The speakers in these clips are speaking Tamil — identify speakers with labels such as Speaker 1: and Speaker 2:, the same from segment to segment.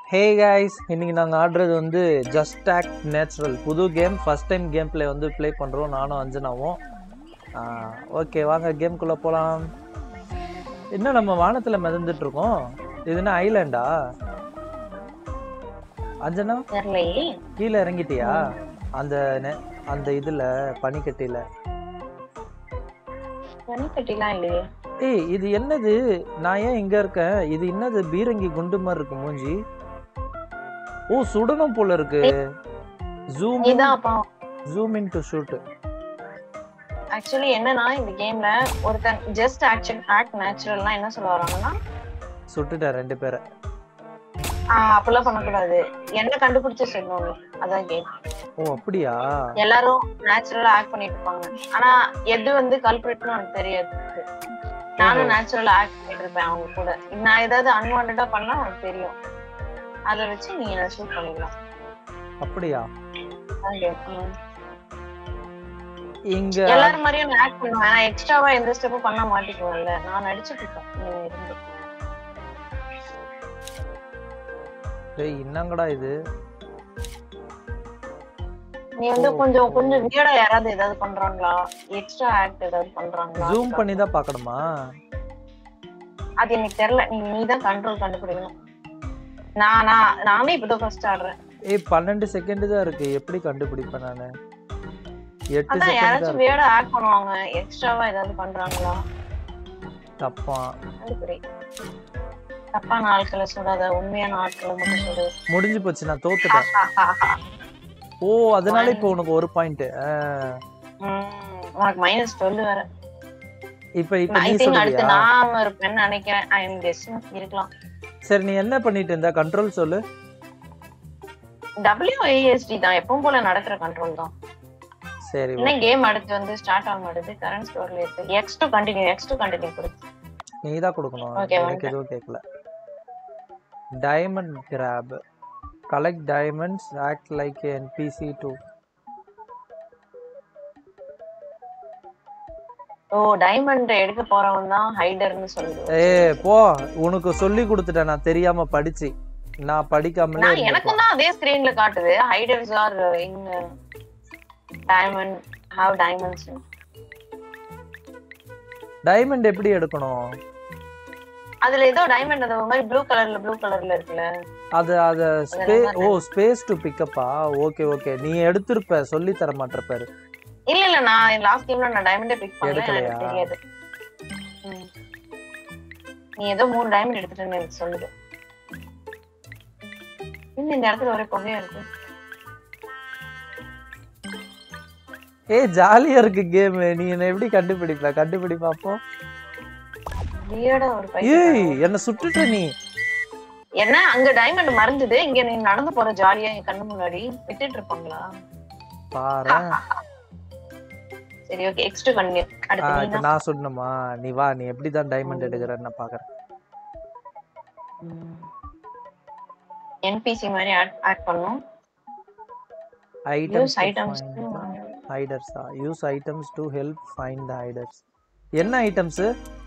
Speaker 1: ஹே guys இன்னைக்கு நாங்கள் ஆடுறது வந்து ஜஸ்ட் ஆக்ட் நேச்சுரல் புது game first time game play வந்து ப்ளே பண்ணுறோம் நானும் அஞ்சனாவும் ஓகே வாங்க கேம்குள்ளே போகலாம் என்ன நம்ம வானத்தில் மிதந்துட்டு இருக்கோம் இது என்ன ஐலாண்டா அஞ்சனா
Speaker 2: தெரியலையே
Speaker 1: கீழே இறங்கிட்டியா அந்த நெ- அந்த இதில் பனிக்கட்டியில்
Speaker 2: பனிக்கட்டிலாம் இல்லையே
Speaker 1: ஏய் இது என்னது நான் ஏன் இங்க இருக்கேன் இது என்னது பீரங்கி குண்டு மாதிரி இருக்கு மூஞ்சி ஓ சுடணும் போல இருக்கு ஜூம்
Speaker 2: இதான் அப்பா
Speaker 1: zoom in to shoot
Speaker 2: actually என்னன்னா இந்த கேம்ல ஒருத்தன் ஜஸ்ட் ஆக்ஷன் ஆக்ட் நேச்சுரல்னா என்ன சொல்ல வராங்கன்னா
Speaker 1: சுட்டுட்டேன் ரெண்டு பேரை
Speaker 2: ஆஹ் அப்பெல்லாம் பண்ணக்கூடாது என்ன கண்டுபிடிச்சு சொல்லணும் அதான் கேம்
Speaker 1: ஓ அப்படியா
Speaker 2: எல்லாரும் நேச்சுரலா ஆக்ட் பண்ணிட்டு இருப்பாங்க ஆனா எது வந்து கல்பிரிட்னு எனக்கு தெரியாது நானும் நேச்சுரலா ஆக்ட் பண்ணிட்டு இருப்பேன் அவங்க கூட நான் ஏதாவது அன்வான்டா பண்ணா உனக்கு தெரியும் அதை வச்சு நீ என்ன ஷூட் பண்ணிக்கலாம்
Speaker 1: அப்படியா
Speaker 2: அதான் game. ம்.
Speaker 1: இங்க
Speaker 2: எல்லாரும் மாதிரியும் நான் ஆக்ட் பண்ணுவேன் நான் எக்ஸ்ட்ராவா எந்த ஸ்டெப்பும் பண்ண மாட்டேங்குவேன்ல நான் நடிச்சுட்டு இருக்கேன் இங்க இருந்து
Speaker 1: ஏய் என்னங்கடா இது
Speaker 2: நீ வந்து கொஞ்சம் கொஞ்சம் வியடா யாராவது ஏதாவது பண்றாங்களா எக்ஸ்ட்ரா ஆக்ட் ஏதாவது பண்றாங்களா
Speaker 1: ஜூம் பண்ணி தான் பார்க்கணுமா
Speaker 2: அது எனக்கு தெரியல நீ நீ தான் கண்ட்ரோல் கண்டுபிடிக்கணும் நான் நான் நானே இப்பதான் ஃபர்ஸ்ட் ஆடுறேன்
Speaker 1: ஏய் பன்னெண்டு செகண்ட் தான் இருக்கு எப்படி கண்டுபிடிப்பேன் நானு எட்டு
Speaker 2: அதான்
Speaker 1: செகண்ட் தான்
Speaker 2: யாராச்சும்
Speaker 1: இருக்கு
Speaker 2: வியடா ஆக்ட் பண்ணுவாங்க எக்ஸ்ட்ராவா ஏதாவது பண்றாங்களா
Speaker 1: தப்பா
Speaker 2: கண்டுபிடி தப்பான ஆட்களை சொல்லாத உண்மையான ஆட்களை மட்டும் சொல்லு
Speaker 1: முடிஞ்சு போச்சு நான் தோத்துட்டேன் ஓ அதனால இப்போ உனக்கு ஒரு பாயிண்ட்
Speaker 2: உம், உனக்கு மைனஸ் டுவெல் வேற
Speaker 1: இப்போ இப்போ
Speaker 2: ஐ
Speaker 1: நீ
Speaker 2: திங்க் அடுத்து
Speaker 1: சொல்லுவியா
Speaker 2: நான் இருப்பேன்னு நினைக்கிறேன் ஐ எம் கெஸ்டிங் இருக்கலாம்
Speaker 1: சரி நீ என்ன பண்ணிட்டு இருந்த கண்ட்ரோல் சொல்லு
Speaker 2: டபிள்யூஏஎஸ்டி தான் எப்பவும் போல நடக்கிற கண்ட்ரோல் தான்
Speaker 1: சரி
Speaker 2: இன்னும் கேம் அடுத்து வந்து ஸ்டார்ட் ஆக மாட்டேது கரண்ட் ஸ்டோர்ல இருக்கு X to continue X to continue கொடு
Speaker 1: நீ தான் கொடுக்கணும்
Speaker 2: Okay,
Speaker 1: எனக்கு
Speaker 2: வந்துட்டேன்.
Speaker 1: எதுவும் கேட்கல diamond grab collect diamonds act like NPC too
Speaker 2: ஓ டைமண்ட் எடுக்க போறவன் தான் ஹைடர்னு சொல்லுது
Speaker 1: ஏ போ உனக்கு சொல்லி கொடுத்துட்டேன் நான் தெரியாம படிச்சு நான் படிக்காமலே
Speaker 2: நான் எனக்கு தான் அதே ஸ்கிரீன்ல காட்டுது hiders are in diamond have diamonds
Speaker 1: diamond எப்படி எடுக்கணும்
Speaker 2: அதுல ஏதோ டைமண்ட் அது ஒரு மாதிரி ப்ளூ கலர்ல ப்ளூ கலர்ல இருக்குல்ல
Speaker 1: அது அத ஸ்பே ஓ ஸ்பேஸ் டு பிக்கப்பா ஓகே ஓகே நீ எடுத்திருப்ப சொல்லி தர மாட்டிருப்பாரு
Speaker 2: இல்ல இல்ல நான் லாஸ்ட் கேம்ல நான் டைமண்டே பிக் பண்ணல
Speaker 1: எடுக்கலையா?
Speaker 2: எனக்கு தெரியாது ம். நீ ஏதோ மூணு டைமண்ட் எடுத்துட்டேன்னு எனக்கு சொல்லுது இன்னும் இந்த இடத்துல ஒரே புகையா இருக்கு
Speaker 1: ஏ ஜாலியா இருக்கு கேம் நீ என்ன எப்படி கண்டுபிடிப்ப கண்டுபிடிப்பா அப்போ
Speaker 2: வியர்டா ஒரு பையன்
Speaker 1: ஏய் என்ன சுட்டுட்ட நீ
Speaker 2: என்ன அங்க டைமண்ட் மறைஞ்சது இங்க நீ நடந்து போற ஜாலியா என் கண்ணு முன்னாடி விட்டுட்டு இருப்பாங்களா
Speaker 1: பாரு
Speaker 2: சரி ஓகே எக்ஸ்ட் கண்டினியூ அடுத்து நீ
Speaker 1: இப்ப நான் சொல்லணுமா நீ வா நீ எப்படிதான் டைமண்ட் எடுக்கிறன்னு நான் பாக்குறேன்
Speaker 2: என்பிசி மாதிரி ஆட் ஆட் பண்ணும் யூஸ்
Speaker 1: ஐட்டம்ஸ்
Speaker 2: ஐட்டம்ஸ்
Speaker 1: ஹைடர்ஸா use items to help find the hiders என்ன ஐட்டம்ஸ்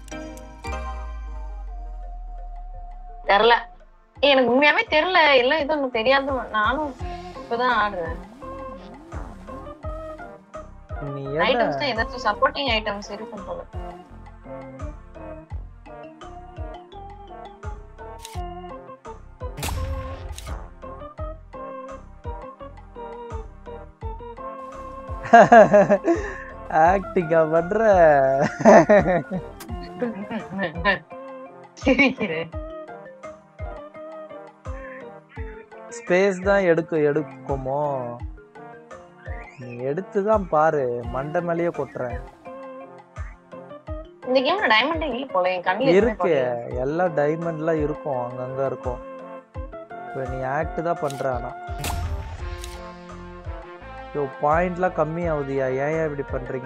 Speaker 2: தெரியல ஏய், எனக்கு உண்மையாவே தெரியல எல்லாம் இது ஒண்ணு தெரியாது நானும் இப்பதான் ஆடுறேன்
Speaker 1: நீ எதை
Speaker 2: ஐட்டம்ஸ் தான் ஏதாச்சும் சப்போர்ட்டிங் ஐட்டம்ஸ் இருக்கும் போல
Speaker 1: ஆக்டிங்கா பண்ற
Speaker 2: சிரிக்கிறேன்
Speaker 1: ஸ்பேஸ் தான் எடுக்க எடுக்குமோ நீ எடுத்து தான் பாரு மண்டை மேலேயே கொட்டுறேன்
Speaker 2: இந்த கேம்ல டைமண்டே இல்ல போல என் கண்ணுல எதுவுமே
Speaker 1: இருக்கு
Speaker 2: படல.
Speaker 1: எல்லாம் டைமண்ட்லாம் இருக்கும் அங்கங்க இருக்கும் இப்போ நீ ஆக்ட் தான் பண்ற ஆனா யோ பாயிண்ட்லாம் கம்மி ஆகுதியா ஏன் ஏன் இப்படி பண்றீங்க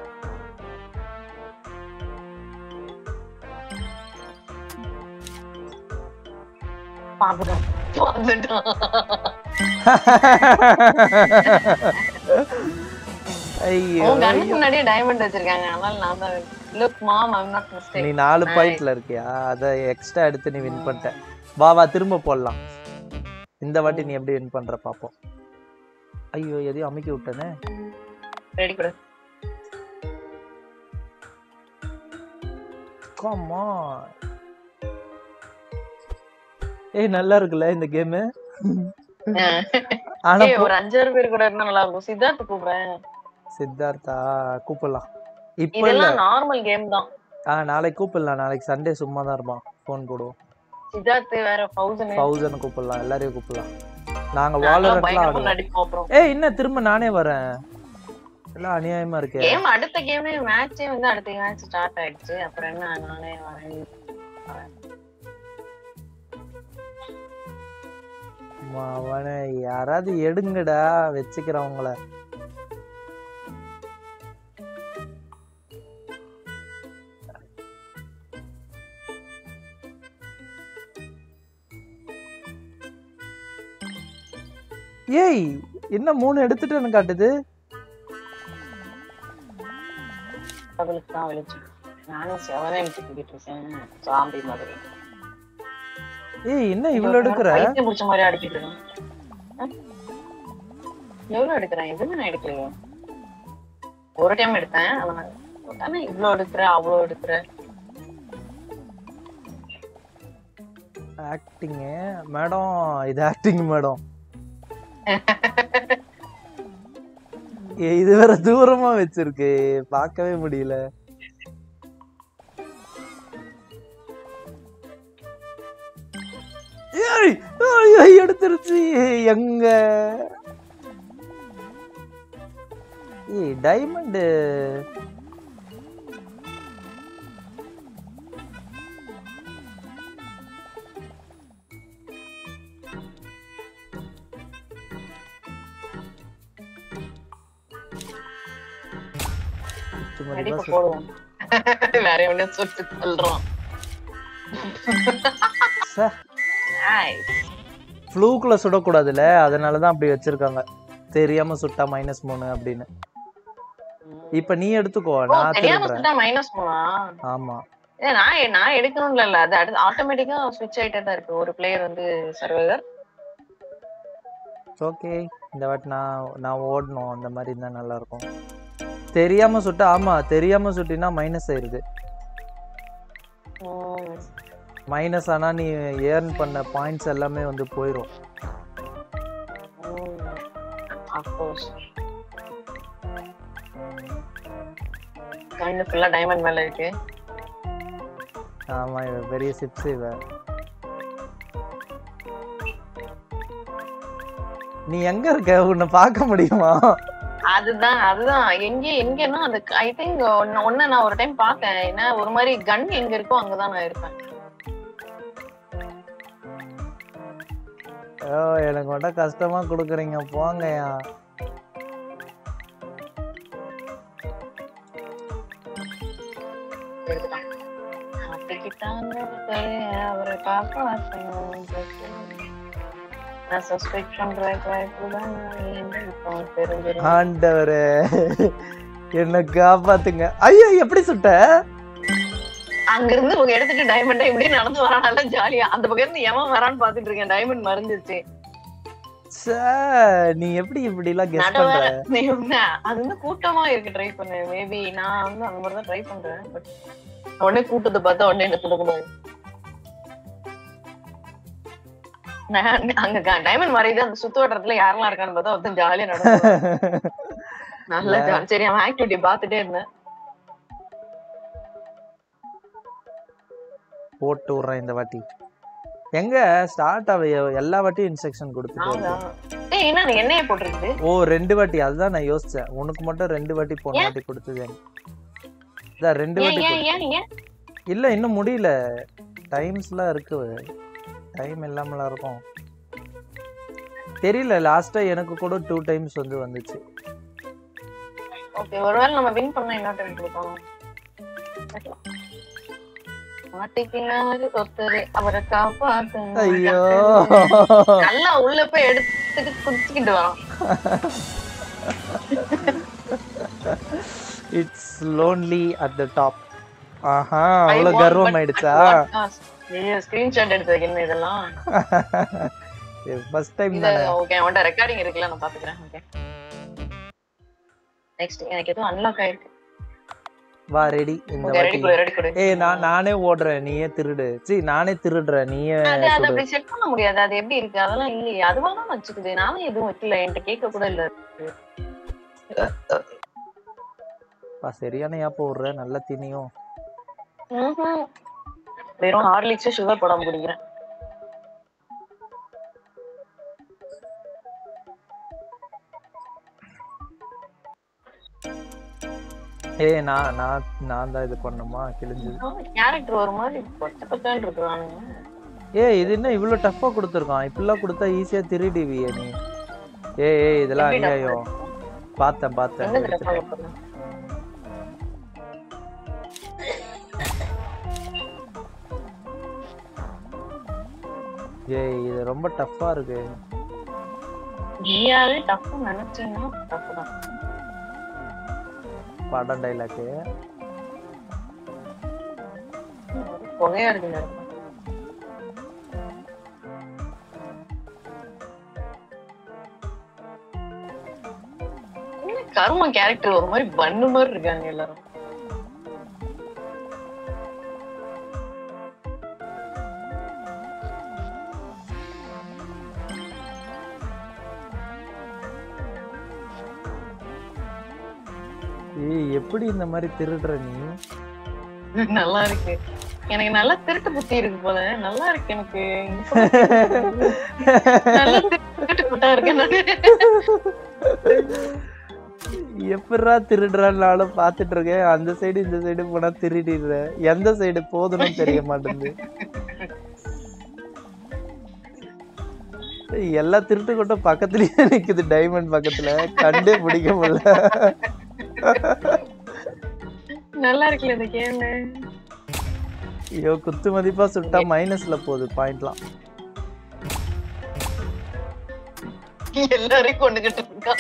Speaker 2: பாத்துட்டோம் பாத்துட்டோம்
Speaker 1: ஐயோ
Speaker 2: உன் கண்ணுக்கு முன்னாடியே டைமண்ட் வச்சிருக்காங்க அதனால நான் தான் லுக் மாம் ஐம் நாட்
Speaker 1: நீ
Speaker 2: மிஸ்டேக்
Speaker 1: நாலு பாயிண்ட்ல இருக்கியா அத எக்ஸ்ட்ரா எடுத்து நீ வின் பண்ணிட்ட வா வா திரும்ப போடலாம் இந்த வாட்டி நீ எப்படி வின் பண்ற பாப்போம் ஐயோ எதையும் அமுக்கி விட்டனே
Speaker 2: ரெடி கொடு
Speaker 1: காமா ஏய் நல்லா இருக்குல்ல இந்த கேம் ஆனா
Speaker 2: ஏய், ஒரு அஞ்சாறு பேர் கூட இருந்தா நல்லா இருக்கும் சித்தார்த்த கூப்பிடுறேன்
Speaker 1: சித்தார்த்தா கூப்பிடலாம் இப்ப இல்ல
Speaker 2: இதெல்லாம் நார்மல் கேம் தான்
Speaker 1: ஆ நாளைக்கு கூப்பிடலாம் நாளைக்கு சண்டே சும்மா தான் இருப்பான் ஃபோன் போடுவோம்
Speaker 2: சித்தார்த் வேற தௌசண்ட்
Speaker 1: தௌசண்ட் கூப்பிடலாம் எல்லாரையும் கூப்பிடலாம் நாங்க வாலரண்ட்லாம்
Speaker 2: பயங்கரமா
Speaker 1: ஆடுவோம்
Speaker 2: நடிப்போம் அப்புறம்
Speaker 1: ஏய் என்ன திரும்ப நானே வரேன் எல்லாம் அநியாயமா இருக்கே
Speaker 2: கேம் அடுத்த கேமே மேட்சே வந்து அடுத்த மேட்ச் ஸ்டார்ட் ஆயிடுச்சு அப்புறம் என்ன நானே வரேன்
Speaker 1: அம்மா, அவனை யாராவது எடுங்கடா வச்சுக்கிறவங்கள ஏய் என்ன மூணு எடுத்துட்டேன்னு காட்டுது
Speaker 2: அவளுக்கு தான் வெளிச்சம் நானும் செவனே தூக்கிட்டு இருக்கேன் சாம்பி மாதிரி
Speaker 1: ஏய் என்ன இவ்வளவு எடுக்கிற
Speaker 2: பைத்தியம் பிடிச்ச மாதிரி அடிக்கிட்டு இருக்கேன் ஆ? எவ்வளவு எடுக்கிறேன் எதுவுமே நான் எடுக்கலையே ஒரு டைம் எடுத்தேன் அதனால ஆனா இவ்வளவு எடுக்கிற அவ்வளவு எடுக்கிற
Speaker 1: ஆக்டிங் மேடம் இது ஆக்டிங் மேடம் இது வேற தூரமா வச்சிருக்கு பார்க்கவே முடியல ஏய், ஐய், எடுத்துருச்சு எங்க ஏய் டைமண்ட்
Speaker 2: நடிப்பு போடுவோம் வேற எவனையும் சுட்டு சொல்றோம்
Speaker 1: ஃப்ளூக்குள்ள சுடக்கூடாதுல்ல அதனால தான் அப்படி வச்சிருக்காங்க தெரியாம சுட்டா மைனஸ் மூணு அப்படின்னு இப்ப நீ எடுத்துக்கோ நான்
Speaker 2: தெரியாம
Speaker 1: திருடுறேன்
Speaker 2: சுட்டா மைனஸ் போனா
Speaker 1: ஆமா
Speaker 2: ஏ நான் நான் எடுக்கணும்ல இல்ல அது அடுத்து ஆட்டோமேட்டிக்கா ஸ்விட்ச் ஆயிட்டே தான் இருக்கு ஒரு பிளேயர் வந்து சர்வைவர்
Speaker 1: ஓகே இந்த வாட்டி நான் நான் ஓடணும் அந்த மாதிரி இருந்தா நல்லா இருக்கும் தெரியாம சுட்டா ஆமா தெரியாம சுட்டினா மைனஸ் ஆயிருது மைனஸ் ஆனா நீ ஏர்ன் பண்ண பாயிண்ட்ஸ் எல்லாமே வந்து போயிடும்
Speaker 2: அஃப்கோர்ஸ் கண்ணு ஃபுல்லா டைமண்ட் மேல இருக்கு
Speaker 1: ஆமா இவ பெரிய சிப்ஸ் இவ நீ எங்க இருக்க உன்னை பார்க்க முடியுமா
Speaker 2: அதுதான் அதுதான் எங்க எங்கன்னா அது ஐ திங்க் ஒன்னு நான் ஒரு டைம் பார்த்தேன் ஏன்னா ஒரு மாதிரி கன் எங்க இருக்கோ அங்கதான் நான் இருப்பேன்
Speaker 1: ஓ எனக்கு மட்டும் கஷ்டமா கொடுக்குறீங்க போங்கயா
Speaker 2: எடுத்துட்டான் மாட்டிக்கிட்டாங்க அவரை காப்பாற்றணும் நான் சஸ்பெக்ட் பண்ற வாய்ப்பு தான் இப்போ தெரிஞ்சிடும்
Speaker 1: ஆண்டவரே என்ன காப்பாத்துங்க ஐயோ எப்படி சுட்ட
Speaker 2: அங்க இருந்து உங்க எடுத்துட்டு டைமண்ட் இப்படி நடந்து வரானால ஜாலியா அந்த பக்கம் இருந்து எவன் வரான்னு பாத்துட்டு இருக்கேன் டைமண்ட் மறைஞ்சிருச்சு
Speaker 1: ச்சே, நீ எப்படி இப்படி எல்லாம் கெஸ்
Speaker 2: நடுவுல
Speaker 1: பண்ற
Speaker 2: நீ உண்மை, அது வந்து கூட்டமா இருக்கு ட்ரை பண்ணு மேபி நான் வந்து அந்த மாதிரி தான் ட்ரை பண்றேன் பட் உடனே கூட்டத்தை பார்த்தா உடனே என்ன சொல்லக்கூடாது நான் அங்க டைமண்ட் மறையுது அந்த சுத்து வட்டத்துல யாரெல்லாம் இருக்கான்னு பார்த்தா ஒருத்தன் ஜாலியா நடந்து நல்ல jolly. சரி அவன் ஆக்டிவிட்டி பாத்துட்டே இருந்தேன்
Speaker 1: போட்டு விடுறேன் இந்த வாட்டி எங்க ஸ்டார்ட் ஆக எல்லா வாட்டியும் இன்ஸ்ட்ரக்ஷன் கொடுத்துட்டு
Speaker 2: ஆமா
Speaker 1: இருக்கு.
Speaker 2: ஏய் என்ன அது எண்ணெயை போட்டிருக்குது
Speaker 1: ஓ ரெண்டு வாட்டி அதுதான் நான் யோசிச்சேன் உனக்கு மட்டும் ரெண்டு வாட்டி போன வாட்டி கொடுத்தது இதான் ரெண்டு
Speaker 2: ஏன்
Speaker 1: வாட்டி
Speaker 2: ஏன் ஏன் ஏன்
Speaker 1: கொடு- இல்ல இன்னும் முடியல டைம்ஸ்லாம் இருக்கு டைம் இல்லாமலாம் இருக்கும் தெரியல லாஸ்டா எனக்கு கூட டூ டைம்ஸ் வந்து வந்துச்சு
Speaker 2: ஓகே ஒருவேளை நம்ம வின் பண்ணா என்ன டைம் கொடுப்போம் பார்க்கலாம். மாட்டிக்கினாரு ஒருத்தர் அவரை காப்பாத்து
Speaker 1: ஐயோ
Speaker 2: நல்லா உள்ள போய் எடுத்துட்டு குடிச்சுக்கிட்டு வரோம்
Speaker 1: it's lonely at the top ஆஹா அவ்வளவு கர்வம் ஆயிடுச்சா
Speaker 2: ஸ்கிரீன்ஷாட் எடுத்து வைக்கணும் இதெல்லாம்
Speaker 1: ஃபர்ஸ்ட் டைம்
Speaker 2: இது
Speaker 1: தானே
Speaker 2: ஓகே அவன்கிட்ட ரெக்கார்டிங் இருக்குல்ல நான் பாத்துக்கிறேன் ஓகே நெக்ஸ்ட் எனக்கு எதுவும் அன்லாக் ஆயிருக்கு
Speaker 1: வா ரெடி இந்த
Speaker 2: ஓகே ரெடி
Speaker 1: வாட்டி
Speaker 2: கொடு ரெடி கொடு
Speaker 1: ஏய் நான் நானே ஓடுறேன் நீயே திருடு சீ நானே திருடுறேன் நீயே
Speaker 2: அது அது
Speaker 1: சுடு
Speaker 2: அப்படி செட் பண்ண முடியாது அது எப்படி இருக்கு அதெல்லாம் இல்லையே அதுவா தான் வச்சுக்குது நானும் எதுவும் வைக்கல என்கிட்ட கேட்க கூட இல்ல
Speaker 1: பா சரியான ஏப்ப விடுற நல்ல தினியும்
Speaker 2: ம்ஹும். வெறும் ஹார்லிக்ஸ் சுகர் போடாம குடிக்கிறேன்
Speaker 1: ஏய் நான் நான் நான் தான் இது பண்ணுமா கிழிஞ்சது
Speaker 2: கேரக்டர் ஒரு மாதிரி பச்சை பச்சான்னு இருக்கிறானுங்க
Speaker 1: ஏய் இது என்ன இவ்வளவு டஃப்பா கொடுத்துருக்கான் இப்படிலாம் கொடுத்தா ஈஸியா திருடிவியே நீ ஏய் ஏய் இதெல்லாம்
Speaker 2: எப்படி
Speaker 1: அநியாயம் பார்த்தேன் பார்த்தேன்
Speaker 2: என்னது
Speaker 1: எடுத்துட்டேன்.
Speaker 2: டப்பா போடுறேன்?
Speaker 1: ஏய் இது ரொம்ப டஃப்பா இருக்கு
Speaker 2: நீயாவே டஃப் நினைச்சீங்கன்னா டஃப் தான்
Speaker 1: படம் டைலாக்கு
Speaker 2: புகையா இருக்குங்க என்ன கர்ம கேரக்டர் ஒரு மாதிரி பண்ணு மாதிரி இருக்காங்க எல்லாரும்
Speaker 1: ஏய் எப்படி இந்த மாதிரி திருடுற நீ
Speaker 2: நல்லா இருக்கு எனக்கு நல்லா திருட்டு புத்தி இருக்கு போல நல்லா இருக்கு எனக்கு நல்லா திருட்டு புட்டா இருக்கு நானு.
Speaker 1: எப்படிரா திருடுறான்னாலும் பாத்துட்டு இருக்கேன் அந்த சைடு இந்த சைடு போனா திருடிடுற எந்த சைடு போதுன்னு தெரிய மாட்டேங்குது ஏய், எல்லா திருட்டு கூட்டம் பக்கத்துலயே நிக்குது டைமண்ட் பக்கத்துல கண்டே பிடிக்க முடியல
Speaker 2: நல்லா இருக்குல்ல இந்த கேம்
Speaker 1: ஐயோ குத்து மதிப்பா சுட்டா மைனஸ்ல போகுது பாயிண்ட்லாம்
Speaker 2: எல்லாரையும் கொண்டுகிட்டு இருக்கா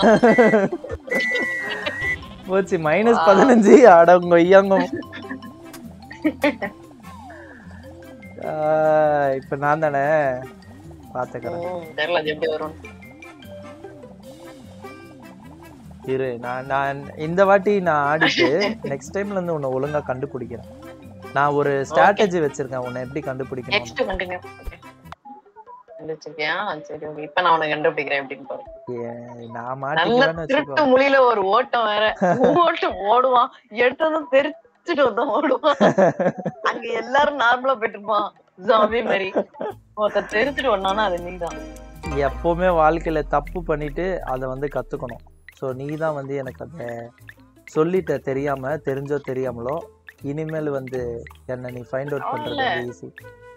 Speaker 1: போச்சு மைனஸ் பதினஞ்சு அடங்க ஐயாங்க இப்ப நான் தானே பாத்துக்கிறேன்
Speaker 2: ம், தெரியல அது எப்படி வரும்
Speaker 1: இரு நான் நான் இந்த வாட்டி நான் ஆடிட்டு நெக்ஸ்ட் டைம்ல இருந்து உன்னை ஒழுங்கா கண்டுபிடிக்கிறேன் நான் ஒரு ஸ்ட்ராட்டஜி வச்சிருக்கேன் உன்னை எப்படி கண்டுபிடிக்கணும்
Speaker 2: நெக்ஸ்ட் கண்டினியூ கண்டுபிடிச்சிருக்கியா சரி okay. இப்ப நான் உனக்கு கண்டுபிடிக்கிறேன் எப்படின்னு பாரு
Speaker 1: நான்
Speaker 2: நல்ல
Speaker 1: மாட்டிக்குவேன்னு
Speaker 2: திருட்டு
Speaker 1: வச்சுக்கோ
Speaker 2: மொழியில ஒரு ஓட்டம் வேற ஓட்டம் ஓடுவான் எடுத்ததும் தெரிச்சுட்டு வந்து ஓடுவான் அங்க எல்லாரும் நார்மலா போயிட்டு இருப்பான் ஜாம்பி மாதிரி ஒருத்தர் தெரிச்சுட்டு வந்தானா அது நீதான்
Speaker 1: எப்பவுமே வாழ்க்கையில தப்பு பண்ணிட்டு அதை வந்து கத்துக்கணும் ஸோ நீ தான் வந்து எனக்கு அதை சொல்லிட்ட தெரியாம தெரிஞ்சோ தெரியாமலோ இனிமேல் வந்து என்ன நீ ஃபைண்ட் அவுட் பண்றது வந்து ஈஸி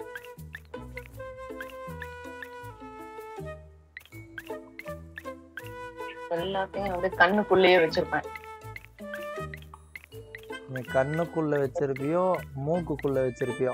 Speaker 2: எல்லாத்தையும் வந்து கண்ணுக்குள்ளேயே வச்சிருப்பேன்
Speaker 1: நீ கண்ணுக்குள்ள வச்சிருப்பியோ மூக்குக்குள்ள வச்சிருப்பியோ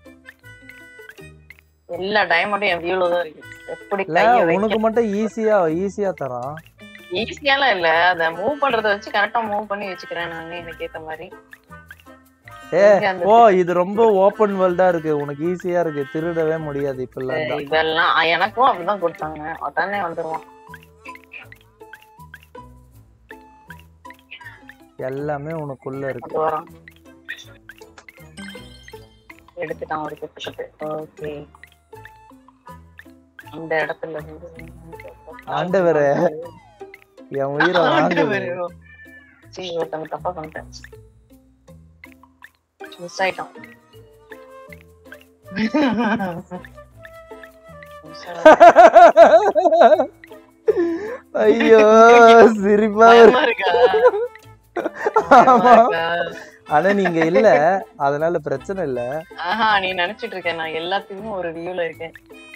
Speaker 2: எல்லா டைமண்டும் என் வியூல தான் இருக்கு எப்படி
Speaker 1: இல்ல
Speaker 2: கைய
Speaker 1: உனக்கு மட்டும் ஈஸியா ஈஸியா தரான்
Speaker 2: ஈஸியாலாம் இல்ல அத மூவ் பண்றத வச்சு கரெக்டா மூவ் பண்ணி வச்சுக்கிறேன் நானே எனக்கு ஏத்த மாதிரி
Speaker 1: ஏ
Speaker 2: இங்க அந்த
Speaker 1: ஓ இது ரொம்ப ஓப்பன் வேர்ல்டா இருக்கு உனக்கு ஈஸியா இருக்கு திருடவே முடியாது இப்பெல்லாம் தான்
Speaker 2: இதெல்லாம் ஆ, எனக்கும் அப்படிதான் கொடுத்தாங்க உடனே வந்துருவான்
Speaker 1: எல்லாமே உனக்குள்ள இருக்கு
Speaker 2: அது வரான் எடுத்துட்டான் ஒரு குத்து ஓகே இந்த இடத்துல இருந்து
Speaker 1: ஆண்டவரே, என் உயிரை வாங்குது
Speaker 2: ஆண்டவரே. சீ, ஒருத்தங்க தப்பா பண்ணிட்டேன் மிஸ் ஆயிட்டான் Miss ஆயிட்டான்.
Speaker 1: ஐயோ சிரிப்பா
Speaker 2: பயமா இருக்கா பயமா
Speaker 1: ஆமா.
Speaker 2: இருக்கா?
Speaker 1: ஆனா நீங்க இல்ல அதனால பிரச்சனை இல்ல
Speaker 2: ஆஹா நீ நினைச்சிட்டு இருக்க நான் எல்லாத்துக்குமே ஒரு வியூல இருக்கேன்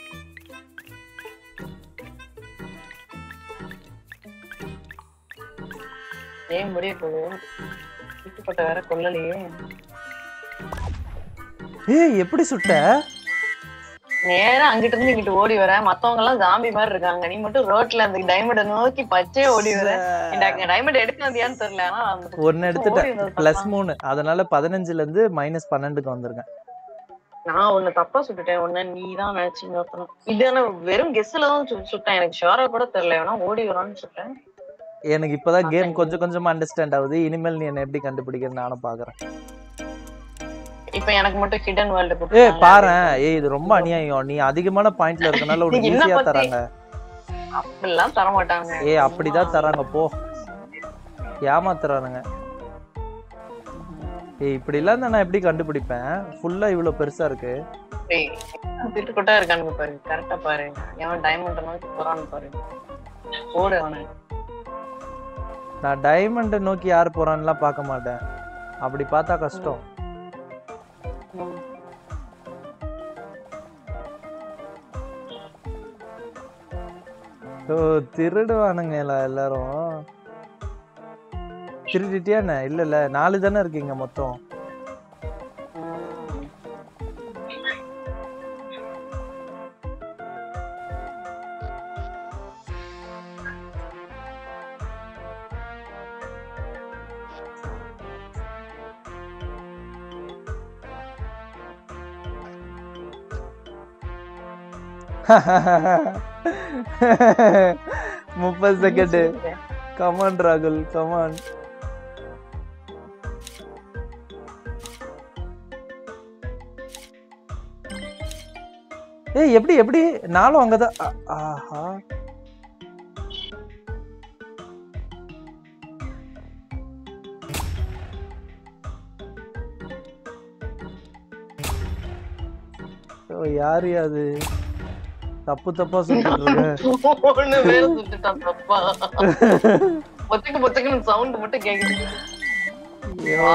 Speaker 2: ஏன் முடிய போகுது சுட்டுப்பட்ட வேற கொல்லலையே
Speaker 1: ஏய் எப்படி சுட்ட
Speaker 2: நேரா அங்கிட்டு இருந்து இங்கிட்டு ஓடி வர மத்தவங்க எல்லாம் ஜாம்பி மாதிரி இருக்காங்க நீ மட்டும் ரோட்ல அந்த டைமண்ட நோக்கி பச்சையே ஓடி வர இந்த டைமண்ட் எடுக்க வந்தியான்னு தெரியல ஆனா அந்த
Speaker 1: ஒன்னு எடுத்துட்டேன்
Speaker 2: ஓடி வந்தது
Speaker 1: பிளஸ் மூணு அதனால பதினஞ்சுல இருந்து மைனஸ் பன்னெண்டுக்கு வந்திருக்கேன்
Speaker 2: நான் உன்னை தப்பா சுட்டுட்டேன் உன்ன நீ தான் மேட்சிங் ஓட்டணும் இது ஆனா வெறும் கெஸ்ல தான் சு- சுட்டேன் எனக்கு ஷோரா கூட தெரியல வேணா ஓடி வரான்னு சுட்டேன்
Speaker 1: எனக்கு இப்பதான் கேம் கொஞ்சம் கொஞ்சமா அண்டர்ஸ்டாண்ட் ஆகுது இனிமேல் நீ என்ன எப்படி கண்டுபிடிக்கிறேன்னு நானும் பாக்குறேன்
Speaker 2: இப்ப எனக்கு மட்டும் ஹிடன் வேர்ல்டு
Speaker 1: ஏய் பாரேன் ஏய் இது ரொம்ப அநியாயம் நீ அதிகமான பாயிண்ட்ல இருக்கனால உனக்கு
Speaker 2: என்ன
Speaker 1: ஈஸியா
Speaker 2: பத்தி?
Speaker 1: தராங்க
Speaker 2: அப்படிலாம் தர மாட்டாங்க
Speaker 1: ஏய் அப்படிதான் தராங்க போ ஏமாத்துறானுங்க ஏய் இப்படி எல்லாம் நான் எப்படி கண்டுபிடிப்பேன் ஃபுல்லா இவ்வளவு பெருசா இருக்கு
Speaker 2: ஏய், திட்டுக்குட்டா இருக்கானுங்க பாரு கரெக்டா பாரு எவன் டைமண்ட் நோக்கி போறான்னு பாரு ஓடு அவனு
Speaker 1: நான் டைமண்டை நோக்கி யார் போறான்லாம் பார்க்க மாட்டேன் அப்படி பார்த்தா கஷ்டம்
Speaker 2: ம்.
Speaker 1: ஓ திருடுவானுங்க எல்லா- எல்லாரும் திருடிட்டியா என்ன இல்ல இல்ல நாலு தானே இருக்கீங்க மொத்தம்
Speaker 2: ம்.
Speaker 1: முப்பது செகண்ட் கமான் ராகுல் கமான் ஏய் எப்படி எப்படி நானும் அங்கதான் ஆ- ஆஹா ஓ யாரு அது தப்பு தப்பா சொல்லிட்டு இருக்க
Speaker 2: ஒண்ணு வேற சுட்டுட்டான் தப்பா பொத்துக்கு பொத்துக்குன்னு சவுண்ட் மட்டும் கேக்குது
Speaker 1: ஐயோ.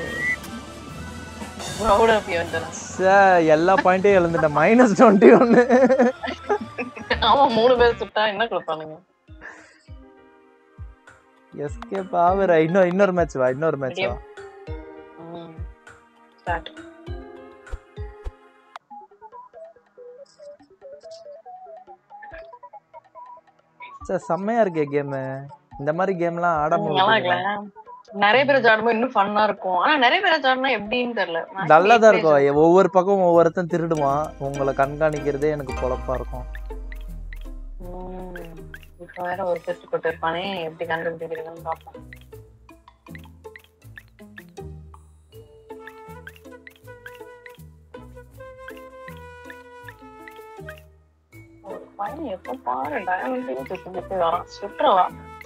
Speaker 2: ப்ரௌட் ஆஃப் யூ அஞ்சனா
Speaker 1: சே, எல்லா பாயிண்ட்டையும் இழந்துட்டேன் மைனஸ் டுவெண்ட்டி ஒன்னு
Speaker 2: ஆமா மூணு பேர் சுட்டா என்ன கொடுப்பானுங்க
Speaker 1: எஸ்கேப் ஆகுற இன்னொரு இன்னொரு மேட்ச் வா இன்னொரு மேட்ச் வா
Speaker 2: ஸ்டார்ட்
Speaker 1: சார் செம்மையா இருக்கே கேம் இந்த மாதிரி கேம்லாம் ஆடாம
Speaker 2: நல்லா
Speaker 1: விட்டுருங்க.
Speaker 2: இருக்குல்ல நிறைய பேர் ஆடும்போது இன்னும் ஃபன்னா இருக்கும் ஆனா நிறைய பேர் ஆடினா எப்படின்னு தெரியல நான்
Speaker 1: நல்லா தான்
Speaker 2: இப்படி
Speaker 1: இருக்கும் ஒவ்வொரு பக்கம் ஒவ்வொருத்தன் திருடுவான் உங்களை கண்காணிக்கிறதே எனக்கு பொழப்பா இருக்கும்
Speaker 2: உம் இப்ப வேற ஒரு டெஸ்ட் போட்டிருப்பானே எப்படி கண்டுபிடிக்கிறதுன்னு பாப்போம் ஒரு பையன் எப்ப பாரு டயமண்டையும் சுத்தி சுத்தி வரான் சுற்றுவா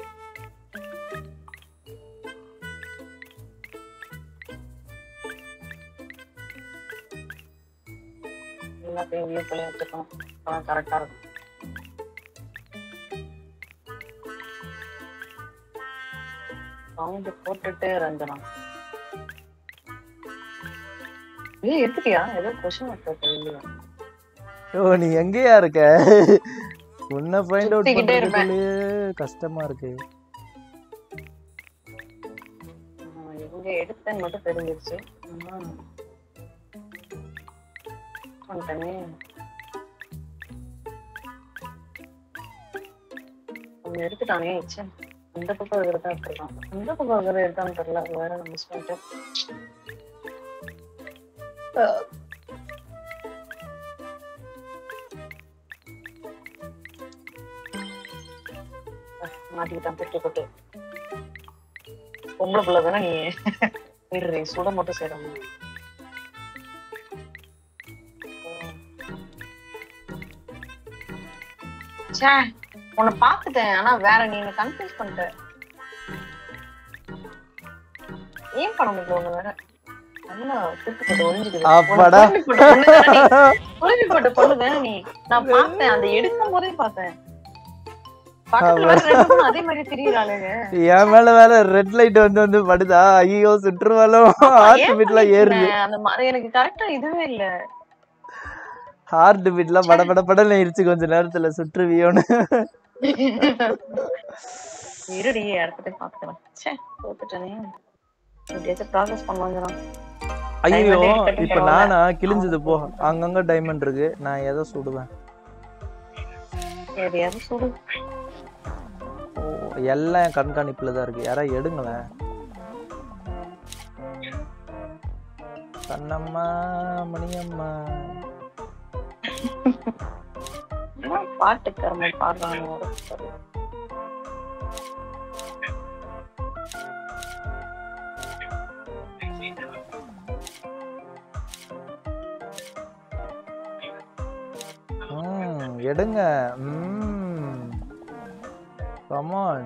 Speaker 2: எல்லாத்தையும் வியூ பண்ணி வச்சுக்கணும் கரெக்டா இருக்கும் சவுண்ட் போட்டுட்டு ரஞ்சனா ஏய் எடுத்துட்டியா ஏதோ கொஸ்டின் மார்க் இல்லையா
Speaker 1: ஓ நீ எங்கேயா இருக்க உன்னை ஃபைண்ட் அவுட்
Speaker 2: சுத்திக்கிட்டே இருப்பேன்.
Speaker 1: பண்றதுக்குள்ளேயே கஷ்டமா இருக்கு
Speaker 2: ஆஹ் எங்க எடுத்தேன்னு மட்டும் தெரிஞ்சிருச்சு ஆனா, பண்ணிட்டேனே ஒண்ணு எடுத்துட்டானே ச்சே. இந்த பக்கம் இருக்கிறதா எடுத்துருக்கான் இந்த பக்கம் இருக்கிறத எடுத்தான்னு தெரியல அது வேற நம்ம மிஸ் பண்ணிட்டேன் மாட்டிக்கிட்டான் பெட்டு போட்டு பொம்பளை பிள்ளை தானே நீ இரு சுட மட்டும் செய்யறாங்க ச்சே உன்னை பார்த்துட்டேன் ஆனா வேற நீ என்ன கன்ஃபியூஸ் பண்ணிட்ட ஏன் பண்ண முடியல உன்னை வேற நல்லா சுட்டு போட்டு ஒளிஞ்சுக்குது
Speaker 1: அப்பாடா.
Speaker 2: உனக்கு குழம்பி போட்ட பொண்ணு தானே நீ? குழம்பி போட்ட பொண்ணு தானே நீ நான் பார்த்தேன் அந்த எடுக்கும் போதே பார்த்தேன் பக்கத்துல வேற ரெண்டு பொண்ணு அதே மாதிரி திரியிறாளுங்க
Speaker 1: என் மேல வேற ரெட் லைட் வந்து வந்து படுதா ஐயோ சுற்றுவாலும் ஹார்ட்
Speaker 2: ஏன்
Speaker 1: பீட்லாம் ஏறுது
Speaker 2: பண்ணிட்டேன்? அந்த மாதிரி எனக்கு கரெக்டா இதுவே இல்ல
Speaker 1: ஹார்ட் பீட்லாம் பட பட படன்னு இருச்சு கொஞ்ச நேரத்துல சுற்றுவியோன்னு
Speaker 2: இருடி அடுத்த டைம் பாத்துக்கலாம் ச்சே தோத்துட்டேனே எப்படியாச்சும் ப்ராசஸ் பண்ணுவாங்க
Speaker 1: ஐயோ
Speaker 2: Diamond எடுத்துட்டு
Speaker 1: இப்ப
Speaker 2: போவாங்க.
Speaker 1: நானா கிழிஞ்சது போ அங்கங்க டைமண்ட் இருக்கு நான் எதை சுடுவேன்
Speaker 2: எதையாவது சுடு
Speaker 1: ஓ, எல்லாம் என் கண்காணிப்புல தான் இருக்கு யாரா எடுங்களேன் கண்ணம்மா மணியம்மா
Speaker 2: என்ன பாட்டு கர்மம் பாடுறாங்க ஒருத்தர்.
Speaker 1: ம் எடுங்க ம் கமான்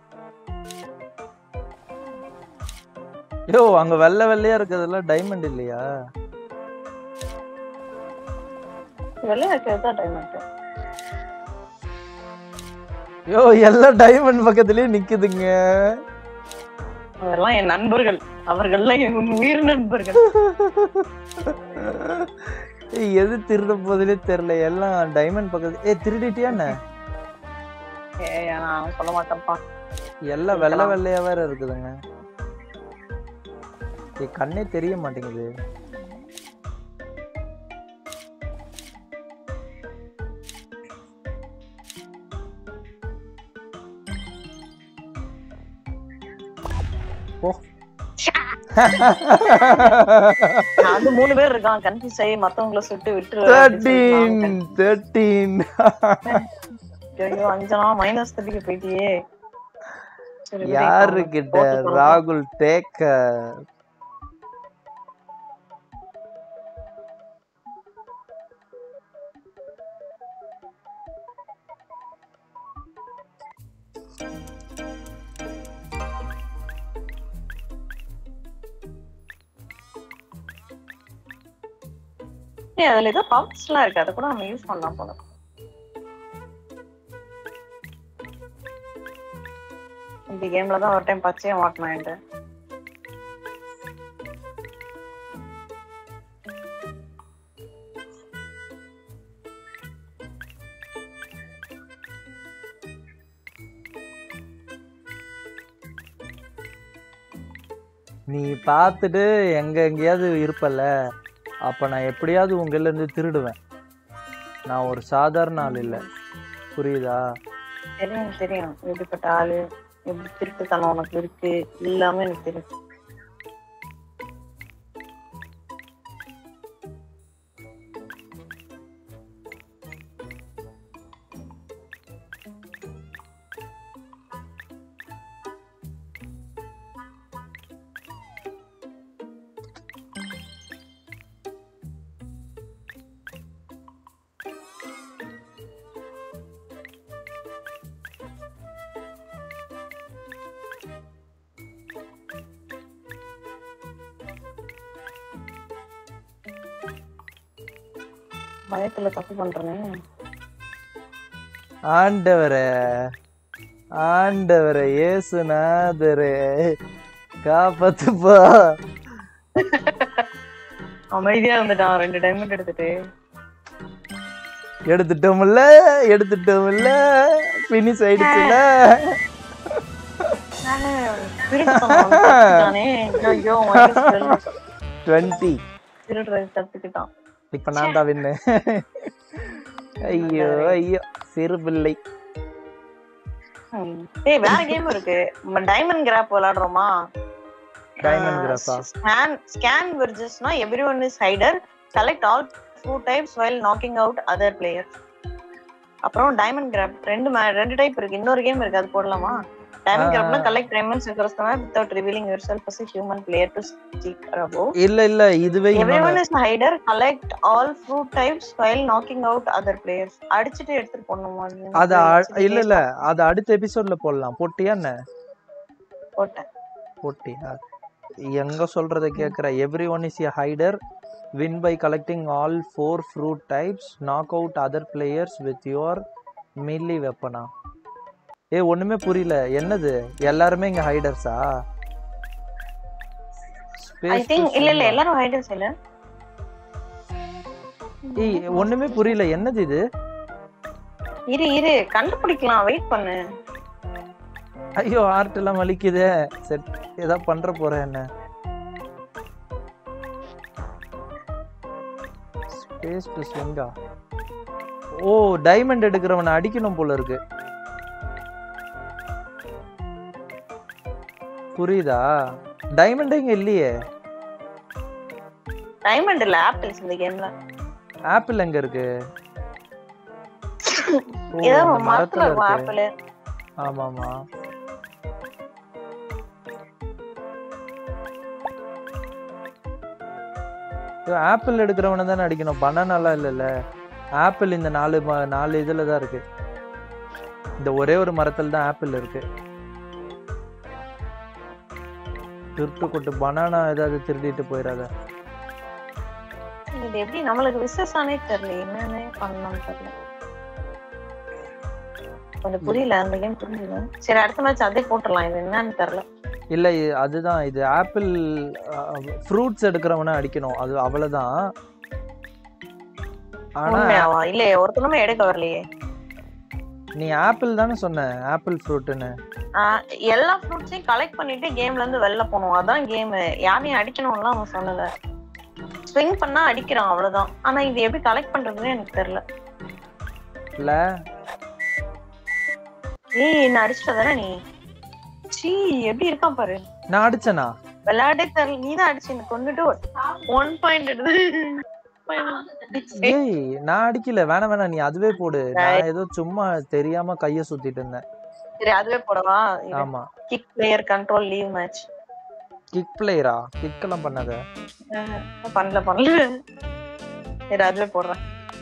Speaker 1: யோ அங்க வெள்ளை வெள்ளையா இருக்கிறதுல டைமண்ட் இல்லையா
Speaker 2: வெளியே இருக்கிறது தான் டைமண்ட்
Speaker 1: யோ எல்லாம் டைமண்ட் பக்கத்துலயே நிக்குதுங்க
Speaker 2: அதெல்லாம் என் நண்பர்கள் அவர்கள்லாம் என் உயிர் நண்பர்கள்
Speaker 1: ஏய், எது திருட போதிலே தெரியல எல்லாம் டைமண்ட் பக்கத்து ஏ திருடிட்டியா என்ன
Speaker 2: ஏய், நான் சொல்ல மாட்டேன்ப்பா
Speaker 1: எல்லாம் வெள்ளை வெள்ளையா வேற இருக்குதுங்க ஏய், கண்ணே தெரிய மாட்டேங்குது ஓ
Speaker 2: நான் வந்து மூணு பேர் இருக்கான் கன்ஃபியூஸ் ஆகி மத்தவங்கள சுட்டு விட்டு
Speaker 1: தேர்ட்டீன் தேர்ட்டீன்
Speaker 2: ஐயோ அஞ்சனா மைனஸ் தட்டிக்கு போயிட்டியே சரி, விடு,
Speaker 1: யாரு
Speaker 2: இப்ப
Speaker 1: கிட்ட
Speaker 2: போட்டு சொல்றேன்.
Speaker 1: ராகுல் டேக்க
Speaker 2: ஏய், அதுல ஏதோ பம்ப்ஸ் எல்லாம் இருக்கு அதை கூட நம்ம யூஸ் பண்ணலாம் போல இந்த கேம்ல தான் ஒரு டைம் பச்சையா மாட்டினேன் என்கிட்ட.
Speaker 1: நீ பார்த்துட்டு எங்க எங்கேயாவது இருப்பல்ல அப்ப நான் எப்படியாவது உங்கள்ல இருந்து திருடுவேன் நான் ஒரு சாதாரண ஆள் இல்ல புரியுதா
Speaker 2: தெரியும் தெரியும் எப்படிப்பட்ட ஆளு எப்படி திருட்டுத்தனம் உனக்கு இருக்கு எல்லாமே எனக்கு தெரியும் பயத்துல தப்பு பண்றேனே
Speaker 1: ஆண்டவரே ஆண்டவரே ஏசுநாதரே காப்பாத்துப்பா
Speaker 2: அமைதியா இருந்துட்டான் ரெண்டு டைமண்ட் எடுத்துட்டு
Speaker 1: எடுத்துட்டோம்ல எடுத்துட்டோம்ல பினிஷ் ஆயிடுச்சுல
Speaker 2: திருட்டுத்தனம் அவனுக்கு கத்துக்கிட்டானே. ஐயோ minus 12.
Speaker 1: டுவெண்ட்டி
Speaker 2: திருடுறது கத்துக்கிட்டான்
Speaker 1: இப்ப நான் தான் வின்னு ஐயோ ஐயோ சிறு பிள்ளை
Speaker 2: ம். ஏய் வேற கேம் இருக்கு நம்ம டைமண்ட் கிராப் விளையாடுறோமா
Speaker 1: Diamond graph ஆ?
Speaker 2: ஸ்கேன் ஸ்கேன் வெர்ஜஸ்னா every one is hider select all two types while knocking out other player அப்புறம் டைமண்ட் கிராப் ரெண்டு ma- ரெண்டு டைப் இருக்கு இன்னொரு கேம் இருக்கு அது போடலாமா டைமண்ட்
Speaker 1: ஆ.
Speaker 2: கிராப்னா collect diamonds across the map without revealing yourself as a human player to seek above
Speaker 1: இல்ல இல்ல இதுவே இன்னொன்னு
Speaker 2: everyone is hider collect all fruit types while knocking out other players அடிச்சிட்டு எடுத்துட்டு போடணுமா அது?
Speaker 1: அது அ- இல்ல இல்ல அது அடுத்த எபிசோட்ல போடலாம் போட்டியா என்ன
Speaker 2: போட்டேன்
Speaker 1: போட்டியா எங்க சொல்றத கேக்குற every one is a hider win by collecting all four fruit types knock out other players with your melee வெப்பனா ஏ ஒண்ணுமே புரியல என்னது எல்லாருமே இங்க ஹைடர்ஸா
Speaker 2: ஐ திங்க் இல்ல இல்ல எல்லாரும் ஹைடர்ஸ் இல்ல
Speaker 1: ஏய் ஒண்ணுமே புரியல என்னது இது
Speaker 2: இரு இரு கண்டுபிடிக்கலாம் வெயிட் பண்ணு
Speaker 1: ஐயோ ஆர்ட் எல்லாம் வலிக்குதே செட் ஏதோ பண்ற போறேன் என்ன ஸ்பேஸ் டு ஸ்விங்கா ஓ டைமண்ட் எடுக்கிறவனை அடிக்கணும் போல இருக்கு புரியுதா டைமண்ட் இங்க இல்லையே
Speaker 2: டைமண்ட் இல்ல ஆப்பிள்ஸ் இந்த கேம்ல
Speaker 1: ஆப்பிள் எங்க இருக்கு ஓ,
Speaker 2: ஏதோ
Speaker 1: இந்த
Speaker 2: மரத்துல
Speaker 1: மரத்துல
Speaker 2: இருக்கும்
Speaker 1: இருக்கு
Speaker 2: ஆப்பிள்
Speaker 1: ஆமாமா ஆப்பிள் எடுக்கிறவன தானே அடிக்கணும் பனானாலாம் இல்லைல்ல ஆப்பிள் இந்த நாலு ம- நாலு இதுல தான் இருக்கு இந்த ஒரே ஒரு மரத்துல தான் ஆப்பிள் இருக்கு திருட்டு கொட்டு பனானா ஏதாவது திருடிட்டு போயிடாத
Speaker 2: இது எப்படி நம்மளுக்கு விசேஷானே தெரியல என்னன்னு பண்ணணும்னு தெரியல கொஞ்சம் புரியல அந்த கேம் புரியல சரி அடுத்த மேட்ச் அதே போட்டுடலாம் இது என்னன்னு தெரியல
Speaker 1: இல்ல இ- அதுதான் இது ஆப்பிள் ஃப்ரூட்ஸ் எடுக்கிறவன அடிக்கணும் அது அவ்வளவுதான் ஆனா
Speaker 2: உண்மையாவா இல்லையே ஒருத்தனுமே எடுக்க வரலையே
Speaker 1: நீ ஆப்பிள் தானே சொன்ன ஆப்பிள் ஃப்ரூட்டுன்னு
Speaker 2: ஆஹ் எல்லா ஃப்ரூட்ஸையும் கலெக்ட் பண்ணிட்டு கேம்ல இருந்து வெளில போகணும் அதான் கேம் யாரையும் அடிக்கணும்லாம் அவன் சொல்லல ஸ்விங் பண்ணா அடிக்கிறான் அவ்வளவுதான் ஆனா இது எப்படி கலெக்ட் பண்றதுன்னு எனக்கு தெரியல
Speaker 1: இல்ல
Speaker 2: ஏய் என்ன அடிச்சிட்ட தானே நீ சீ எப்படி இருக்கான் பாரு
Speaker 1: நான் அடிச்சனா
Speaker 2: விளையாடே தெரியல நீ தான் அடிச்சு எனக்கு கொண்டுட்டு ஒன் பாயிண்ட் எடுத்து
Speaker 1: ஏய் நான் அடிக்கல வேணாம் வேணாம் நீ அதுவே போடு நான் ஏதோ சும்மா தெரியாம கைய சுத்திட்டு இருந்தேன்
Speaker 2: சரி அதுவே போடவா
Speaker 1: ஆமா
Speaker 2: kick player control leave match
Speaker 1: kick பிளேயரா கிக் எல்லாம் பண்ணாத
Speaker 2: பண்ணல பண்ணல சரி அதுவே போடுறேன்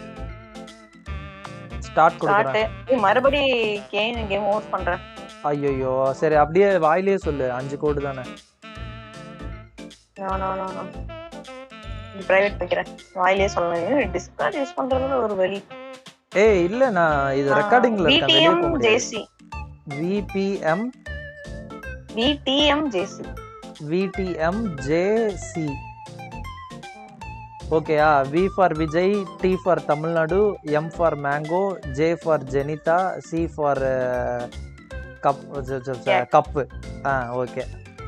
Speaker 1: ஸ்டார்ட் கொடுக்குறேன்
Speaker 2: ஸ்டார்ட் மறுபடி கேம் கேம் ஓவர் பண்றேன்
Speaker 1: ஐயோ சரி அப்படியே வாயிலேயே சொல்லு அஞ்சு கோடு தானே
Speaker 2: no no no no private வைக்கிறேன் வாயிலே சொல்லணும் டிஸ்கார்ட் யூஸ் பண்றது ஒரு வழி
Speaker 1: ஏய் இல்ல நான் இது ரெக்கார்டிங்ல இருக்கேன் வெளியே
Speaker 2: விடிஎம்
Speaker 1: போக முடியாது
Speaker 2: JC
Speaker 1: VPM
Speaker 2: VTM JC
Speaker 1: VTM JC ஓகேயா V for Vijay T for Tamil Nadu M for mango J for Jenitha C for cup
Speaker 2: Yeah.
Speaker 1: Cup ஆ ஓகே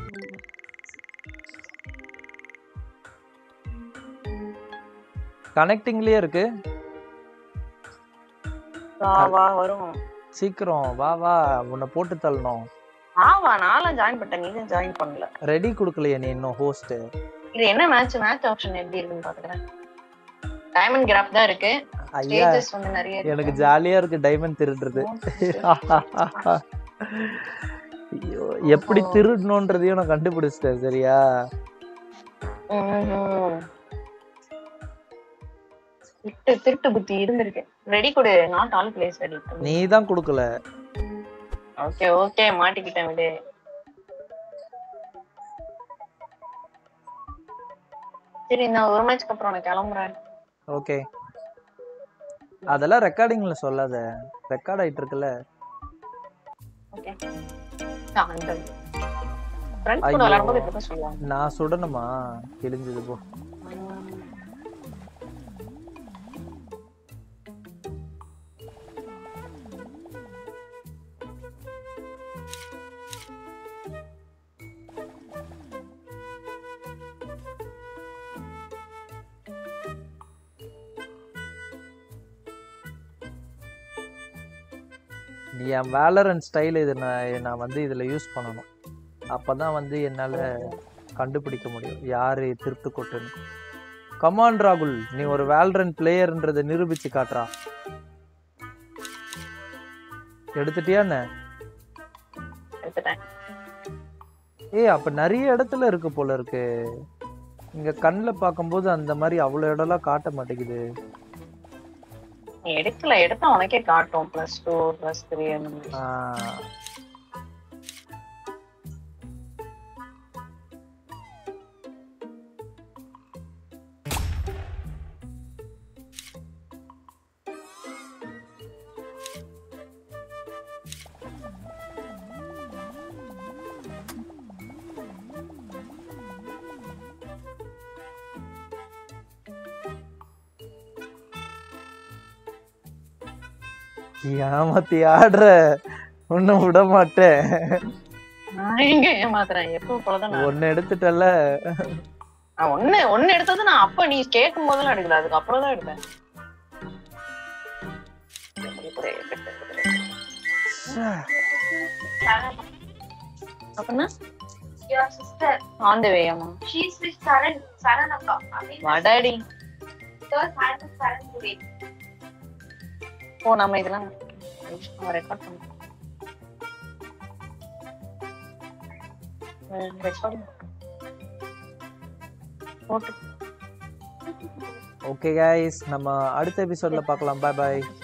Speaker 1: கனெக்டிங்லயே இருக்கு
Speaker 2: வா வா வரும்
Speaker 1: சீக்கிரம் வா வா உன்னை போட்டு தள்ளணும்
Speaker 2: ஆ வா நானும் ஜாயின் பண்ணிட்டேன் நீ தான் ஜாயின் பண்ணல
Speaker 1: ரெடி கொடுக்கலையே நீ இன்னும் ஹோஸ்ட்
Speaker 2: இது என்ன மேட்ச் மேட்ச் ஆப்ஷன் எப்படி இருக்குன்னு பாத்துக்கிறேன் டைமண்ட் கிராஃப் தான் இருக்கு
Speaker 1: ஐயா
Speaker 2: ஸ்டேஜஸ் வந்து நிறைய இருக்கு.
Speaker 1: எனக்கு ஜாலியா இருக்கு டைமண்ட் திருடுறது ஐயோ, எப்படி திருடணுன்றதையும் நான் கண்டுபிடிச்சிட்டேன் சரியா
Speaker 2: ம்ஹும். திருட்டு திருட்டு புத்தி இருந்திருக்கு ரெடி கொடு நாட் ஆல் பிளேஸ் ரெடி
Speaker 1: நீ தான் கொடுக்கல
Speaker 2: ஓகே ஓகே மாட்டிக்கிட்டேன் விடு சரி நான் ஒரு மேட்ச்க்கு அப்புறம் நான் கிளம்புறேன்
Speaker 1: ஓகே அதெல்லாம் ரெக்கார்டிங்ல சொல்லாத ரெக்கார்ட் ஆயிட்டு இருக்குல்ல
Speaker 2: ஓகே அந்த ஃப்ரெண்ட்ஸ் கூட விளையாடும்போது இப்படி சொல்லுவாங்க
Speaker 1: நான் சுடணுமா கிழிஞ்சது போ நீ என் வேலரன் ஸ்டைல் இது நான் நான் வந்து இதில் யூஸ் பண்ணணும் அப்பதான் வந்து என்னால் கண்டுபிடிக்க முடியும் யாரு திருட்டு கொட்டுன்னு கமான் ராகுல் நீ ஒரு வேல்ரன் பிளேயர்ன்றதை நிரூபிச்சு காட்டுறா எடுத்துட்டியா என்ன
Speaker 2: எடுத்துட்டேன்
Speaker 1: ஏய் அப்ப நிறைய இடத்துல இருக்கு போல இருக்கு இங்க கண்ணில் பார்க்கும்போது அந்த மாதிரி அவ்வளோ இடம்லாம் காட்ட மாட்டேங்குது
Speaker 2: நீ எடுக்கல எடுத்தா உனக்கே காட்டும் பிளஸ் டூ பிளஸ் த்ரீ அந்த மாதிரி
Speaker 1: ஆஹ், ஏமாத்தி ஆடுற ஒன்னும் விட மாட்டேன்
Speaker 2: நான் எங்க ஏமாத்துறேன் எப்போ போலதான் நான்
Speaker 1: ஒன்னு எடுத்துட்டல
Speaker 2: நான் ஒண்ணு ஒண்ணு எடுத்தது நான் அப்ப நீ கேட்கும் போதெல்லாம் எடுக்கல அதுக்கு அப்புறம் தான் எடுத்தேன் அப்படின்னா
Speaker 3: your sister.
Speaker 2: ஆன் த வேயம்மா
Speaker 3: She's with Saran, Saran Akka. I mean,
Speaker 2: வடாடி
Speaker 3: third hand of Saran today.
Speaker 2: ஓ நம்ம இதெல்லாம் ரெக்கார்ட் பண்ணோம் ரெக்கார்ட் போட்டு
Speaker 1: ஓகே கைஸ் நம்ம அடுத்த எபிசோட்ல பார்க்கலாம் பாய் பாய்